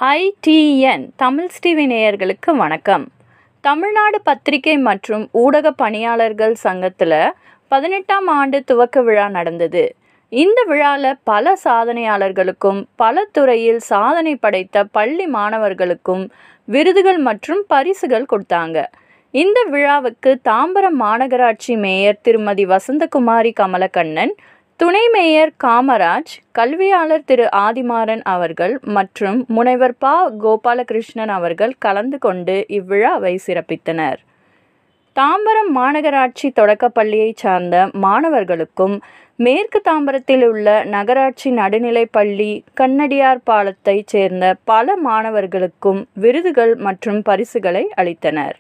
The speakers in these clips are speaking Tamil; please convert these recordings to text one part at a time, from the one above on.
ஐடிஎன் தமிழ் டிவி நேயர்களுக்கு வணக்கம் தமிழ்நாடு பத்திரிகை மற்றும் ஊடக பணியாளர்கள் சங்கத்தில் பதினெட்டாம் ஆண்டு துவக்க விழா நடந்தது இந்த விழாவில் பல சாதனையாளர்களுக்கும் பல துறையில் சாதனை படைத்த பள்ளி மாணவர்களுக்கும் விருதுகள் மற்றும் பரிசுகள் கொடுத்தாங்க இந்த விழாவுக்கு தாம்பரம் மாநகராட்சி மேயர் திருமதி வசந்தகுமாரி கமலக்கண்ணன் துணை மேயர் காமராஜ் கல்வியாளர் திரு ஆதிமாறன் அவர்கள் மற்றும் முனைவர் ப கோபாலகிருஷ்ணன் அவர்கள் கலந்து கொண்டு இவ்விழாவை சிறப்பித்தனர் தாம்பரம் மாநகராட்சி தொடக்கப்பள்ளியைச் சார்ந்த மாணவர்களுக்கும் மேற்கு தாம்பரத்தில் உள்ள நகராட்சி நடுநிலைப்பள்ளி கண்ணடியார் பாலத்தைச் சேர்ந்த பல மாணவர்களுக்கும் விருதுகள் மற்றும் பரிசுகளை அளித்தனர்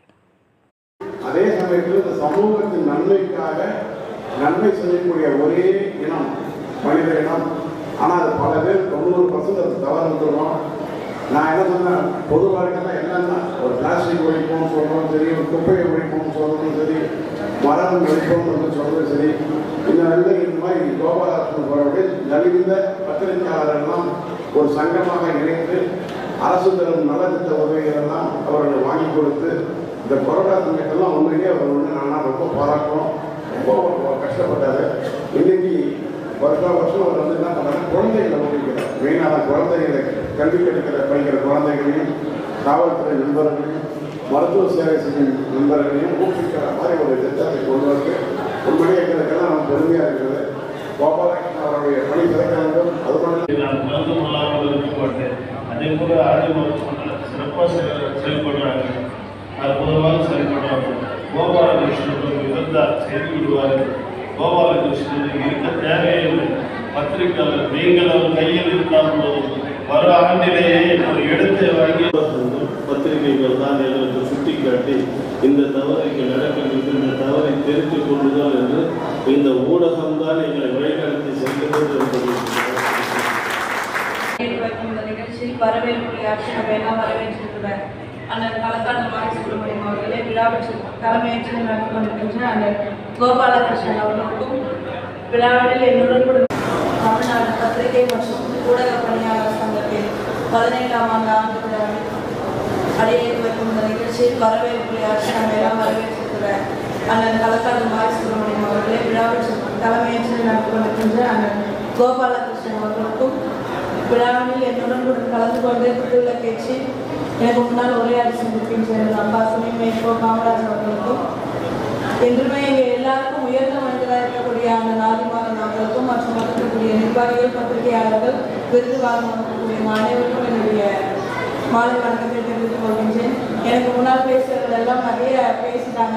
அதே சமயத்தில் இந்த சமூகத்தின் நன்மைக்காக நன்மை செய்யக்கூடிய ஒரே இனம் மனித இனம் ஆனால் அது பல பேர் தொண்ணூறு பர்சன்ட் அது தவறு வந்துடும் நான் என்ன சொன்னேன் பொது வாழ்க்கையில் என்னன்னா ஒரு பிளாஸ்டிக் ஒழிப்போம்னு சொல்கிறோம் சரி ஒரு குப்பையை ஒழிப்போம்னு சொல்கிறதும் சரி மரம் ஒழிப்போம்னு வந்து சொல்கிறதும் சரி இந்த வந்து இந்த மாதிரி கோபாலகிருஷ்ணன் போறவர்கள் நலிந்த பத்திரிகையாளர்கள்லாம் ஒரு சங்கமாக இணைந்து அரசு தரும் நலத்திட்ட உதவிகளெல்லாம் அவர்கள் வாங்கி கொடுத்து இந்த கொரோனா சமயத்தெல்லாம் உண்மையிலேயே அவர் வந்து நான் ரொம்ப பாராட்டுறோம் ரொம்ப கஷ்டப்பட்டாரு இன்னைக்கு வருஷா வருஷம் அவர் வந்து என்ன பண்ணாரு குழந்தைகளை ஊக்குவிக்கிறார் மெயினான குழந்தைகளை கல்வி கற்கிற படிக்கிற குழந்தைகளையும் காவல்துறை நண்பர்களையும் மருத்துவ சேவை செய்யும் நண்பர்களையும் ஊக்குவிக்கிற மாதிரி ஒரு திட்டத்தை கொண்டு வந்து உண்மையிலே எங்களுக்கெல்லாம் நம்ம பெருமையாக இருக்கிறது கோபாலகிருஷ்ணன் அவருடைய பணி சிறக்க வேண்டும் அது மட்டும் நான் கலந்து கொள்ளாமல் இருக்க மாட்டேன் அதே போல ஆதி மருத்துவமனை சிறப்பாக செயல் செயல்படுறாங்க அற்புதமாக செயல்படுறாங்க கோபாலகிருஷ்ணன் இருந்தால் செய்து விடுவார்கள் கோபாலகிருஷ்ணன் இருக்க தேவையில்லை பத்திரிகையாளர் நீங்கள் அவர் கையில் இருந்தால் போதும் வர ஆண்டிலேயே ஒரு இடத்தை வாங்கி பத்திரிகைகள் தான் எங்களுக்கு சுட்டிக்காட்டி இந்த தவறு இங்கே நடக்கின்றது இந்த தவறை தெரிந்து கொள்ளுதல் என்று இந்த ஊடகம் தான் எங்களை வழிநடத்தி செல்கிறது என்பதை வைக்கும் இந்த நிகழ்ச்சியில் வரவேற்புரையாற்றி நம்ம எல்லாம் வரவேற்றிருக்கிற அண்ணன் களக்காடு மாரி சுப்பிரமணியம் அவர்களே விழாவிற்கு தலைமையேற்று நடத்தி கொண்டிருக்கின்ற அண்ணன் கோபாலகிருஷ்ணன் அவர்களுக்கும் விழாவில் என்னுடன் கூட தமிழ்நாடு பத்திரிகை மற்றும் ஊடக பணியாளர் சங்கத்தின் பதினைந்தாம் ஆண்டு ஆண்டு விழாவில் அடியேறி வைக்கும் இந்த நிகழ்ச்சியில் வரவேற்புரையாற்றி நம்ம எல்லாம் வரவேற்றிருக்கிற அண்ணன் களக்காடு மாரி சுப்பிரமணியம் அவர்களே விழாவிற்கு தலைமையேற்று நடத்தி கொண்டிருக்கின்ற அண்ணன் கோபாலகிருஷ்ணன் அவர்களுக்கும் விழாவில் என்னுடன் கூட கலந்து கொண்டு திருவிழக்கேற்றி எனக்கு முன்னால் உரையாடி சென்றிருக்கின்ற அம்பாசனை மேற்கோ காமராஜ் அவர்களுக்கும் என்றுமே எங்கள் எல்லாருக்கும் உயர்ந்த மனிதராக இருக்கக்கூடிய அந்த நாதிமாறன் அவர்களுக்கும் மற்றும் இருக்கக்கூடிய நிர்வாகிகள் பத்திரிகையாளர்கள் விருது வாங்கக்கூடிய அனைவருக்கும் என்னுடைய மாலை வணக்கத்தை தெரிவித்துக் கொள்கின்றேன் எனக்கு முன்னால் பேசுறவர்கள் எல்லாம் நிறைய பேசிட்டாங்க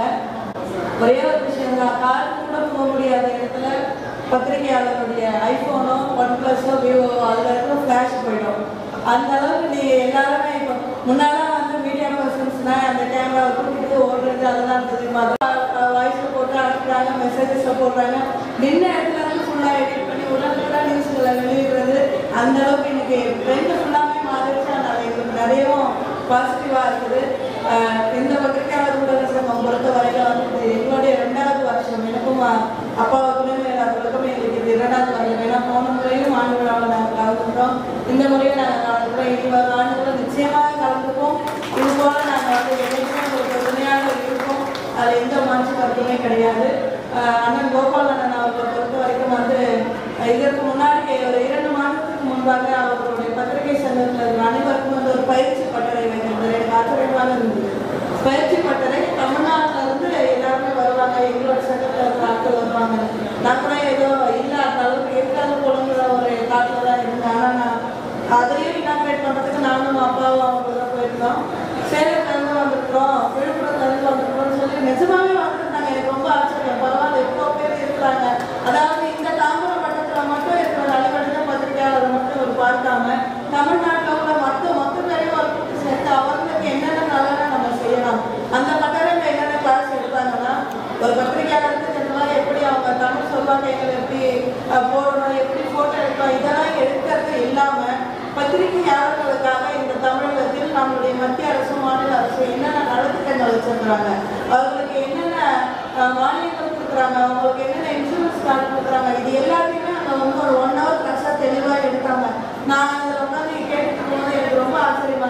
ஒரே ஒரு விஷயம் தான் காருக்கு கூட போக முடியாத இடத்துல பத்திரிகையாளருடைய ஐஃபோனோ ஒன் ப்ளஸோ விவோ அதில் இருக்கிற ஃப்ளாஷ் போயிடும் அந்த அளவுக்கு நீ எல்லாருமே இப்போ முன்னாலாம் வந்து மீடியா பர்சன்ஸ்னா அந்த கேமராவை தூக்கிட்டு ஓடுறது அதெல்லாம் இருந்தது இப்போ அதெல்லாம் வாய்ஸில் போட்டு அனுப்புகிறாங்க மெசேஜஸில் போடுறாங்க நின்ன இடத்துல இருந்து ஃபுல்லாக எடிட் பண்ணி உடனுக்குடன் நியூஸ்களை வெளியிடுறது அந்த அளவுக்கு இன்னைக்கு ட்ரெண்ட் ஃபுல்லாமே மாறிடுச்சு அதனால எங்களுக்கு நிறையவும் பாசிட்டிவாக இருக்குது ஆஹ் இந்த பத்திரிகையாளர் ஊடக சங்கம் பொறுத்த வரையில் வந்து இது எங்களுடைய ரெண்டாவது வருஷம் எனக்கும் அ- அப்பாவுக்குமே அவர்களுக்கும் எங்களுக்கு இது இரண்டாவது வருடம் ஏன்னா போன முறையும் ஆண்டு விழாவில் நாங்கள் கலந்துக்கிறோம் இந்த முறையும் நாங்கள் கலந்துக்கிறோம் இனி வரும் ஆண்டுகளும் நிச்சயமாக கலந்துப்போம் இது போல நாங்கள் வந்து என்னைக்குமே உங்களுக்கு துணையாக இருப்போம் அதில் எந்த மாற்று கருத்துமே கிடையாது ஆஹ் அண்ணன் கோபால் அண்ணன் அவர்களை பொறுத்த வரைக்கும் வந்து அஹ் இதற்கு முன்னாடி ஒரு இரண்டு மாதத்துக்கு முன்பாக அவர்களுடைய பத்திரிகை சங்கத்தில் இருக்கிற அனைவருக்கும் வந்து ஒரு பயிற்சி பட்டறை வைத்திருந்தார் எனக்கு ஆச்சரியமாக இருந்தது பயிற்சி பட்டறை தமிழ்நாட்டில் இருந்து எல்லாருமே வருவாங்க எங்களோட சங்கத்தில் இருக்கிற ஆட்கள் வருவாங்க நான் கூட ஏதோ இல்லை அந்த அளவுக்கு இருக்காத போலங்கிற ஒரு காட்டில் தான் இருந்தேன் ஆனால் நான் அதையும் இனாக்ரேட் பண்ணுறதுக்கு நானும் அப்பாவும் அவங்க தான் போயிருந்தோம் சேலத்துலேருந்து வந்திருக்கிறோம் விழுப்புரத்துலேருந்து வந்திருக்கிறோம்னு சொல்லி நிஜமாவே வந்திருந்தாங்க எனக்கு ரொம்ப ஆச்சரியம் பரவாயில்ல எவ்வளோ பேர் இருக்கிறாங்க அதாவது இந்த தாம்பரம் மட்டத்தில் மட்டும் இருக்கிற நலிவடைந்த பத்திரிகையாளரை மட்டும் ஒரு பார்க்காம தமிழ்நாட்டில் உள்ள மற்ற மொத்த பேரையும் ஒரு கூட்டு சேர்த்து அவர்களுக்கு என்னென்ன நல்லதை நம்ம செய்யலாம் அந்த பட்டறையில் என்னென்ன கிளாஸ் எடுத்தாங்கன்னா ஒரு பத்திரிகையாளருக்கு ஜெனரலாக எப்படி அவங்க தமிழ் சொல்வாக்கைகள் எப்படி அஹ், போடணும் எப்படி ஃபோட்டோ எடுக்கணும் இதெல்லாம் எடுக்கிறது இல்லாமல் பத்திரிகையாளர்களுக்காக இந்த தமிழகத்தில் நம்மளுடைய மத்திய அரசு மாநில அரசு என்னென்ன நலத்திட்டங்கள் வச்சிருக்கிறாங்க அவர்களுக்கு என்னென்ன அஹ், மானியங்கள் கொடுக்குறாங்க அவங்களுக்கு என்னென்ன இன்சூரன்ஸ் கார்டு கொடுக்குறாங்க இது எல்லாத்தையுமே அங்கே வந்து ஒரு ஒன் ஹவர் கிளாஸாக தெளிவாக எடுத்தாங்க நான் அதில் உட்காந்து கேட்டுட்டு போது எனக்கு ரொம்ப ஆச்சரியமா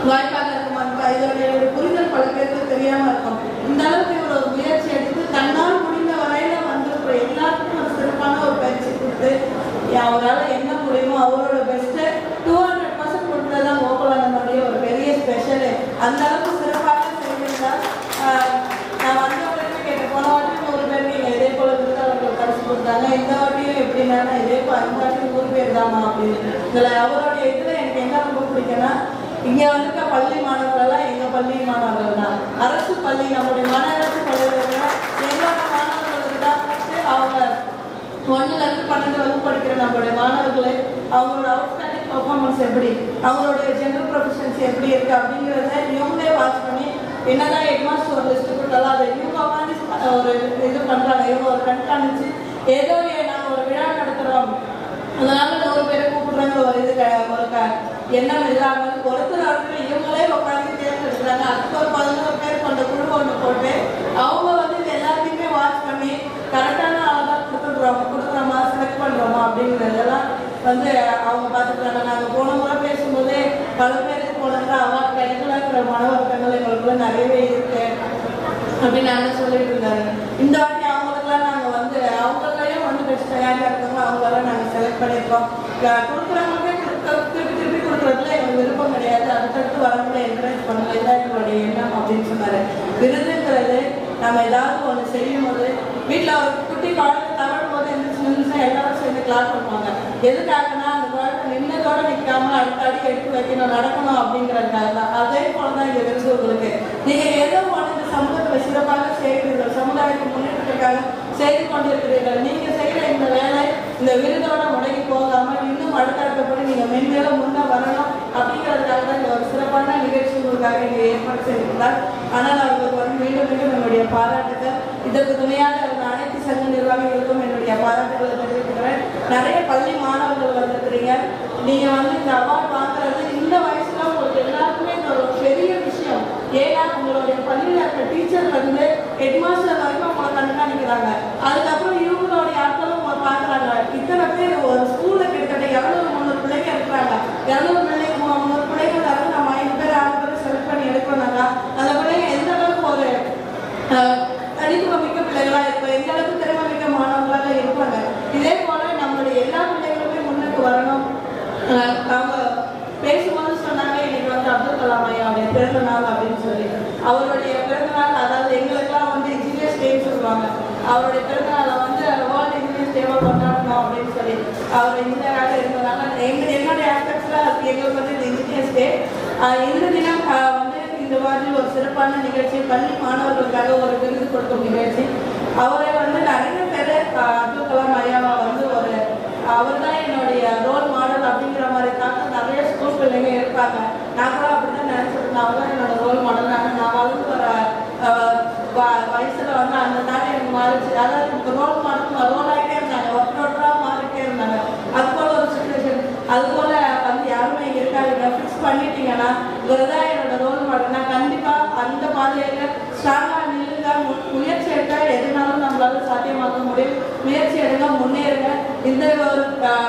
வாய்ப்பாக இருக்கும் அந்த இதோடைய புரிதல் பல பேருக்கு தெரியாம இருக்கும் இந்த அளவுக்கு இவர் ஒரு முயற்சி எடுத்து தன்னால் முடிந்த வரையில வந்திருக்கிற எல்லாருக்கும் ஒரு சிறப்பான ஒரு பயிற்சி கொடுத்து அவரால் என்ன முடியுமோ அவரோட பெஸ்ட்டு டூ ஹண்ட்ரட் பர்சன்ட் கொடுத்ததான் கோகுலானந்தனுடைய ஒரு பெரிய ஸ்பெஷலு அந்த அளவுக்கு சிறப்பாக செய்திருந்தார் ஆஹ் நான் வந்தவங்களுக்கு கேட்டேன் போன வாட்டி நூறு பேர் நீங்கள் இதே போல விருதாளர்கள் பரிசு கொடுத்தாங்க இந்த வாட்டியும் எப்படின்னா நான் இதே போல அந்த வாட்டியும் நூறு பேர் தாமா அப்படின்னு இதில் அவருடைய இதில் எனக்கு என்ன ரொம்ப பிடிக்கும்னா இங்கே வந்திருக்க பள்ளி மாணவர்கள்லாம் எங்கள் பள்ளி மாணவர்கள் தான் அரசு பள்ளி நம்முடைய மாநகராட்சி பள்ளியில் இருக்கிற எங்களோட மாணவர்களுக்கு தான் first அவங்க ஒன்றுல இருந்து பன்னெண்டு வகுப்பு படிக்கிற நம்மளுடைய மாணவர்களே அவங்களோட அவுட்ஸ்டாண்டிங் பர்ஃபார்மன்ஸ் எப்படி அவங்களுடைய ஜெனரல் ப்ரொஃபஷன்ஸ் எப்படி இருக்கு அப்படிங்கிறத இவங்களே வாட்ச் பண்ணி என்னதான் ஹெட்மாஸ்டர் ஒரு லிஸ்ட் கொடுத்தாலும் அதை இவங்க உட்காந்து ஒரு இது பண்றாங்க இவங்க ஒரு கண்காணிச்சு ஏதோ ஏ- நாங்க ஒரு விழா நடத்துறோம் அதனால நூறு பேரை கூப்பிடுறாங்க ஒரு இது க- ஒரு க- எண்ணம் இல்லாமல் ஒருத்தர் ஒருத்தர் இவங்களே உட்காந்து தேர்ந்தெடுக்கிறாங்க அதுக்கு ஒரு பதினோரு பேர் கொண்ட குழு ஒன்று போட்டு அவங்க வந்து இது எல்லாத்தையுமே வாட்ச் பண்ணி கரெக்டான ஆளாக கொடுத்துடுறோம் கொடுக்குறோமா செலக்ட் பண்ணுறோமா அப்படிங்கிறதெல்லாம் வந்து அவங்க பார்த்துக்கிறாங்க நாங்கள் போன முறை பேசும்போதே பல பேருக்கு போனதுல அவார்ட் கிடைக்கலங்கிற மன வருத்தங்கள் எங்களுக்குள்ள நிறையவே இருக்கு அப்படின்னு நாங்கள் சொல்லிட்டு இருந்தாங்க இந்த வாட்டி அவங்களுக்குலாம் நாங்கள் வந்து அவங்களையும் வந்து பெஸ்ட் தயாரியாக இருக்காங்க அவங்களெல்லாம் நாங்கள் செலக்ட் பண்ணியிருக்கோம் க- கொடுக்குறவங்களுக்கே கொடுக்க- திருப்பி திருப்பி கொடுக்குறதுல எங்களுக்கு விருப்பம் கிடையாது அடுத்தடுத்து வரவங்களை என்கரேஜ் பண்ணல இதான் எங்களுடைய எண்ணம் அப்படின்னு சொன்னாரு விருதுங்கிறது நம்ம ஏதாவது ஒன்று செய்யும் போது வீட்டில் ஒரு குட்டி குழந்தை தவறும் போது எந்திரிச்சு நின்று எல்லாரும் சேர்ந்து கிளாஸ் பண்ணுவாங்க எதுக்காகனா அந்த குழந்தை நின்னதோட நிற்காம அடுத்த அடி எடுத்து வைக்கணும் நடக்கணும் அப்படிங்கிறதுக்காக தான் அதே போல தான் இங்கே விருது உங்களுக்கு நீங்கள் ஏதோ ஒன்று இந்த சமூகத்தில் சிறப்பாக செய்கிறீர்கள் சமுதாயத்தின் முன்னேற்றத்துக்காக செய்து கொண்டிருக்கிறீர்கள் நீங்கள் செய்கிற இந்த வேலை இந்த விருதோட முடங்கி போகாமல் இன்னும் அடுத்தடுத்தபடி நீங்கள் மென்மேலும் முன்னே வரணும் அப்படிங்கிறதுக்காக தான் இந்த ஒரு சிறப்பான நிகழ்ச்சி உங்களுக்காக இங்கே ஏற்பாடு செய்திருந்தார் ஆனால் அவர்களுக்கு வந்து மீண்டும் மீண்டும் என்னுடைய பாராட்டுகள் இதற்கு துணையாக இருந்த அனைத்து சங்க நிர்வாகிகளுக்கும் என்னுடைய பாராட்டுகளை தெரிவிக்கிறேன் நிறைய பள்ளி மாணவர்கள் வந்திருக்கிறீங்க நீங்கள் வந்து இந்த அவார்ட் வாங்குறது இந்த வயசுல உங்களுக்கு எல்லாருக்குமே இது ஒரு பெரிய விஷயம் ஏன்னா உங்களுடைய பள்ளியில் இருக்க டீச்சர்ல இருந்து ஹெட் மாஸ்டர் வரைக்கும் உங்களை கண்காணிக்கிறாங்க அதுக்கப்புறம் இவங்களுடைய ஆட்களும் உங்களை பார்க்குறாங்க இத்தனை பேர் ஒரு ஸ்கூல்ல கிட்டத்தட்ட இரநூறு முந்நூறு பிள்ளைங்க இருக்கிறாங்க இரநூறு பிள்ளைங்க மூ- முந்நூறு பிள்ளைங்க இருந்து நம்ம ஐந்து பேர் ஆறு பேர் செலக்ட் பண்ணி எடுக்கணும்னாக்கா அந்த பிள்ளைங்க எந்த அளவுக்கு ஒரு ஆஹ், தனித்துவம் மிக்க பிள்ளைகளா இருப்போம் எந்த அளவுக்கு திறமை மிக்க மாணவர்களாக இருப்பாங்க இதே போல நம்மளுடைய எல்லா பிள்ளைகளுமே முன்னுக்கு வரணும் ஆஹ், அவங்க பேசும்போது சொன்னாங்க இன்னைக்கு வந்து அப்துல் கலாம் ஐயாவுடைய பிறந்த நாள் அப்படின்னு சொல்லி அவருடைய பிறந்த நாள் அதாவது எங்களுக்கெல்லாம் வந்து இன்ஜினியர்ஸ் டேன்னு சொல்லுவாங்க அவருடைய பிறந்த நாளை வந்து வேர்ல்டு இன்ஜினியர்ஸ் டேவாக கொண்டாடணும் அப்படின்னு சொல்லி அவர் இன்ஜினியராக இருந்தனால எங்க என்னுடைய ஆஸ்பெக்ட்ஸில் எங்களுக்கு வந்து இந்த இன்ஜினியர்ஸ் டே இந்த தினம் ஆஹ், வந்து இந்த மாதிரி ஒரு சிறப்பான நிகழ்ச்சி பள்ளி மாணவர்களுக்காக ஒரு விருது கொடுக்கும் நிகழ்ச்சி அவரை வந்து நிறைய பேர் ஆஹ், அப்துல் கலாம் ஐயாவா வந்து ஒரு அவர் தான் என்னுடைய ரோல் மாடல் அப்படிங்கிற மாதிரி தாக்கம் நிறைய ஸ்கூல் பிள்ளைங்க இருப்பாங்க நான் கூட அப்படி தான் நினச்சிருந்தேன் அவர் தான் என்னோட ரோல் மாடல் ஆனால் நான் வளர்ந்து வர ஆஹ், வ- வயசுல வந்து அந்த தானே எனக்கு மாறிச்சு அதாவது எனக்கு ரோல் மாடல் ரோல் ஆகிட்டே இருந்தாங்க ஒருத்தரோடராக மாறிட்டே இருந்தாங்க அது போல ஒரு சுச்சுவேஷன் அது போல வந்து யாருமே இங்கே இருக்காதுங்க ஃபிக்ஸ் பண்ணிட்டீங்கன்னா இவர் தான் என்னோட ரோல் மாடல்னா கண்டிப்பாக அந்த பாதையில ஸ்ட்ராங்காக நில்லுங்க மு- முயற்சி எடுத்தால் எதுனாலும் நம்மளால சாத்தியமாக்க முடியும் முயற்சி எடுங்க முன்னேறுங்க இந்த ஒரு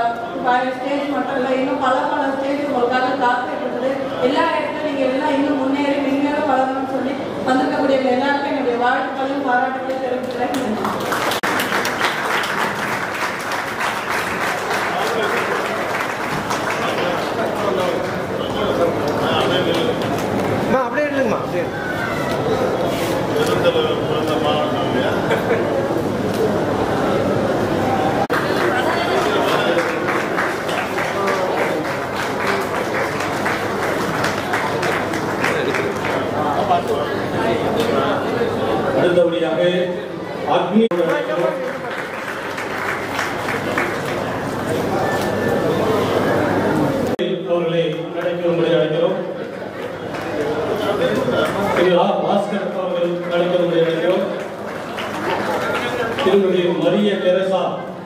ஸ்டேஜ் மட்டும் இல்லை இன்னும் பல பல ஸ்டேஜ் உங்களுக்காக காத்துட்டு இருக்குது எல்லா இடத்துலையும் நீங்கள் எல்லாம் இன்னும் முன்னேறி மென்மேலும் வளரணும்னு சொல்லி வந்திருக்கக்கூடிய எல்லாருக்கும் என்னுடைய வாழ்த்துக்களையும் பாராட்டுகளையும் தெரிவிக்கிறேன் நன்றி. அம்மா அப்படியே இல்லைங்கம்மா அப்படியே பெருந்தலைவர் பிறந்த மாவட்டம் இல்லையா? அடுத்தபடியாக அக்னி அவர்களை நடைபெறும்படி அழைக்கிறோம் திரு ஆ. பாஸ்கர் அவர்கள் நடைபெறும்படி அழைக்கிறோம் திருமதி மரிய தெரசா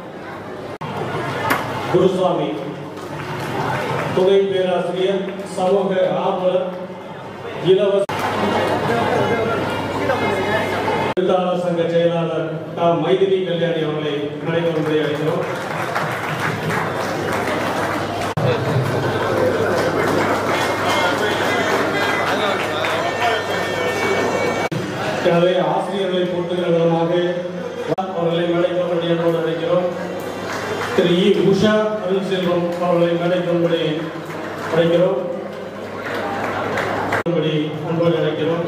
குருசாமி துணை பேராசிரியர் சமூக ஆர்வலர் இலவச எழுத்தாளர் சங்க செயலாளர் தா மைதிலி கல்யாணி அவர்களை நடைபெறும்படி அழைக்கிறோம் எனவே ஆசிரியர்களை போட்டுகிற விதமாக அவர்களை மேடைக்கும்படி அன்போடு அழைக்கிறோம் திரு இ உஷா அருள்செல்வம் அவர்களை மேடைக்கும்படி அழைக்கிறோம் அன்படி அன்போடு அழைக்கிறோம்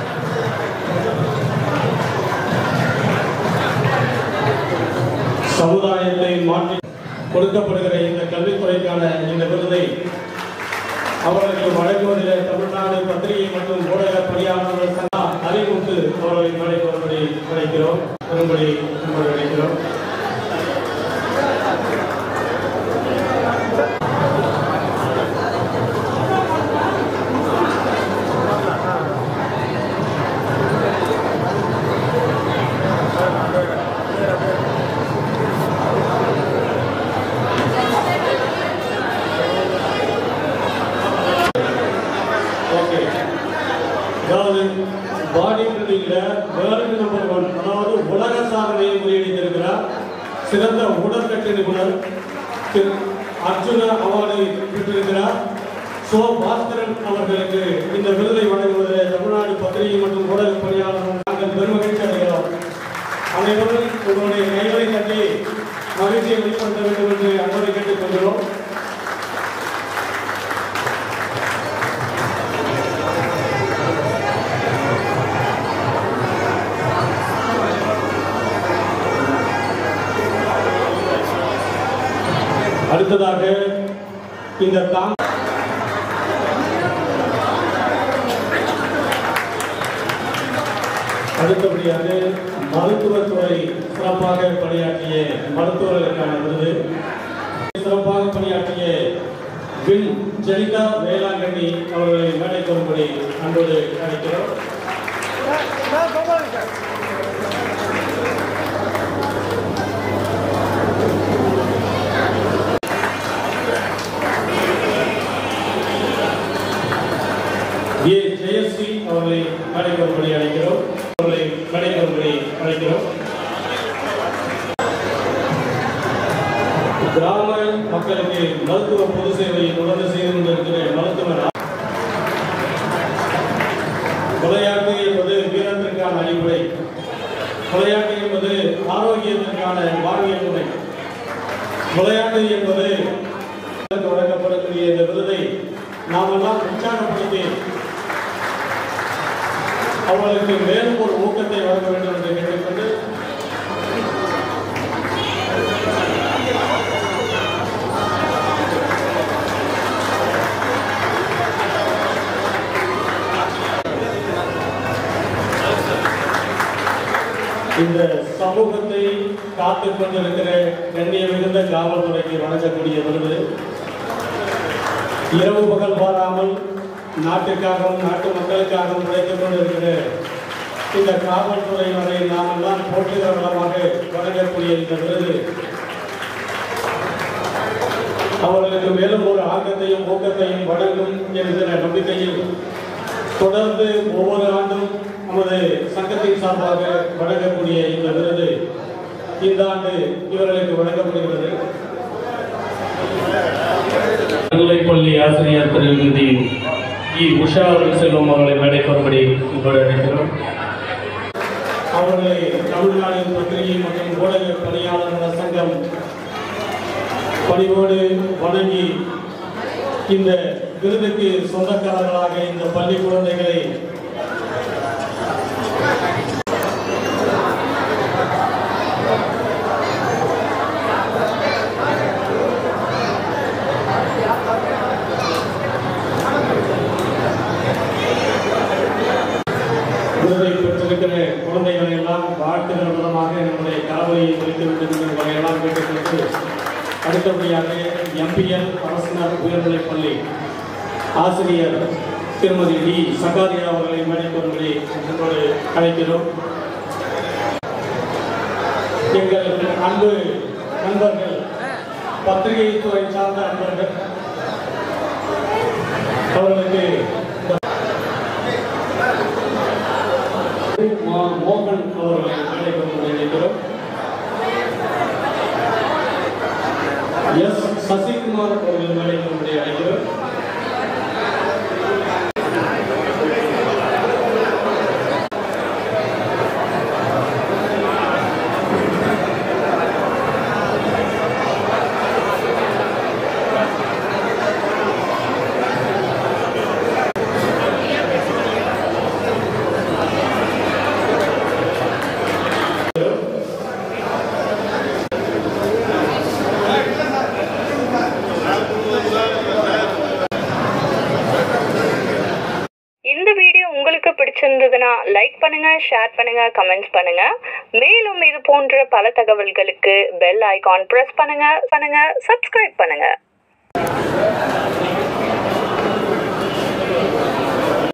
சமுதாயத்தை மாற்றி கொடுக்கப்படுகிற இந்த கல்வித்துறைக்கான இந்த விருதை அவர்களுக்கு வழங்குவதிலே தமிழ்நாடு பத்திரிகை மற்றும் ஊடக பணியாளர்கள் சங்கா அறிவுக்கு அவர்களை மேடைக்கு வரும்படி அழைக்கிறோம் வரும்படி அன்போடு அழைக்கிறோம் ஓகே அதாவது பாடி பில்டிங்ல வேர்ல்டு நம்பர் ஒன் அதாவது உலக சாதனையை முறியடித்திருக்கிறார் சிறந்த உடற்கட்டு நிபுணர் திரு அர்ஜுன அவார்டை பெற்றிருக்கிறார் சோ பாஸ்கரன் அவர்களுக்கு இந்த விருதை வழங்குவதில் தமிழ்நாடு பத்திரிகை மற்றும் ஊடக பணியாளர்கள் நாங்கள் பெருமகிழ்ச்சி அடைகிறோம் அனைவரும் உங்களுடைய கைகளை தட்டி மகிழ்ச்சியை வெளிப்படுத்த வேண்டும் என்று அன்பரை கேட்டுக்கொள்கிறோம் அடுத்ததாக இந்த தாம் அடுத்தபடியாக மருத்துவத்துறை சிறப்பாக பணியாற்றிய மருத்துவர்களுக்கான விருது சிறப்பாக பணியாற்றிய வில் ஜெனிதா வேளாங்கண்ணி அவர்களை மேடைக்கு வரும்படி அன்போடு அழைக்கிறோம் ஏ ஜெயஸ்ரீ அவர்களை மேடைக்கு வரும்படி அழைக்கிறோம் அவர்களை மேடைக்கு வரும்படி அழைக்கிறோம் கிராம மக்களுக்கு மருத்துவ பொது சேவையை தொடர்ந்து செய்து கொண்டிருக்கிற மருத்துவர் விளையாட்டு என்பது வீரத்திற்கான அடிப்படை விளையாட்டு என்பது ஆரோக்கியத்திற்கான வாழ்வியல் முறை விளையாட்டு என்பது வழங்கப்படக்கூடிய இந்த விருதை நாமெல்லாம் உற்சாகப்படுத்தி அவர்களுக்கு மேலும் ஒரு ஊக்கத்தை வழங்க வேண்டும் என்று கேட்டுக்கொண்டு இந்த சமூகத்தை காத்துக் கொண்டிருக்கிற கண்ணிய மிகுந்த காவல்துறைக்கு வழங்கக்கூடிய விருது இரவு பகல் பாராமல் நாட்டுக்காகவும் நாட்டு மக்களுக்காகவும் உழைத்துக் கொண்டிருக்கிற இந்த காவல்துறையினரை நாம் எல்லாம் போற்றுகிற விதமாக வழங்கக்கூடிய இந்த விருது அவர்களுக்கு மேலும் ஒரு ஆக்கத்தையும் ஊக்கத்தையும் வழங்கும் என்கிற நம்பிக்கையில் தொடர்ந்து ஒவ்வொரு ஆண்டும் நமது சங்கத்தின் சார்பாக வழங்கக்கூடிய இந்த விருது இந்த ஆண்டு இவர்களுக்கு வழங்கப்படுகிறது பள்ளி ஆசிரியர் திருமதி இ உஷா அவர்கள் செல்வம் அவர்களை மேடைக்கு வரும்படி இப்போது அழைக்கிறோம் அவர்களை தமிழ்நாடு பத்திரிகை மற்றும் ஊடக பணியாளர்கள் சங்கம் பணிவோடு வணங்கி இந்த விருதுக்கு சொந்தக்காரர்களாக இந்த பள்ளி குழந்தைகளை விருதை பெற்றிருக்கிற குழந்தைகளை எல்லாம் வாழ்த்துகிற விதமாக நம்முடைய கலவையை குறித்து வேண்டும் என்ற வகையெல்லாம் கேட்டுக்கொண்டு அடுத்தபடியாக எம்பிஎல் அரசினர் உயர்நிலைப் பள்ளி ஆசிரியர் திருமதி டி சகாரியா அவர்களை மேடைக்கொண்டு என்போடு அழைக்கிறோம் எங்கள் அன்பு நண்பர்கள் பத்திரிகை துறை சார்ந்த நண்பர்கள் அவர்களுக்கு மா- மோகன் அவர்களை மேடைக்கொண்டு அழைக்கிறோம் எஸ் சசிகுமார் அவர்கள் மேடைக்கொண்டு அழைக்கிறோம் பிடிச்சிருந்ததுன்னா லைக் பண்ணுங்க ஷேர் பண்ணுங்க கமெண்ட்ஸ் பண்ணுங்க மேலும் இது போன்ற பல தகவல்களுக்கு பெல் ஐகான் பிரஸ் பண்ணுங்க பண்ணுங்க சப்ஸ்கிரைப் பண்ணுங்க